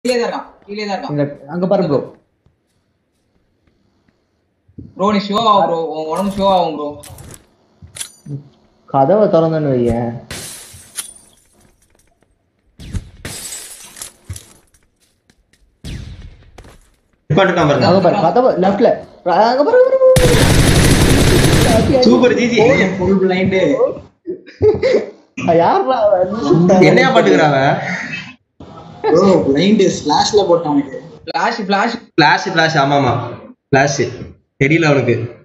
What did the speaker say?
கீழே தான் இருக்கான் கீழே தான் இருக்கான் இங்க அங்க பாரு ப்ரோ ப்ரோ நீ ஷோ ஆகும் ப்ரோ உன் உடம்பு ஷோ ஆகும் ப்ரோ கதவை திறந்தேன்னு வையேன் உட்காந்துருக்கான் பாருங்க அங்க பாரு கதவை லெஃப்ட்ல அங்க பாரு அங்க பாரு, பாரு சூப்பர் ஜிஜி ஃபுல் பிளைண்டு யாருடா அவன்? என்னையா பாட்டுக்கிறாவ ப்ரோ பிளைண்ட் ஸ்லாஷ்ல போட்டான் அவனுக்கு ஃபிளாஷ் ஃபிளாஷ் பிளாஷ் பிளாஷ் ஆமாமா பிளாஷ் தெரியல அவனுக்கு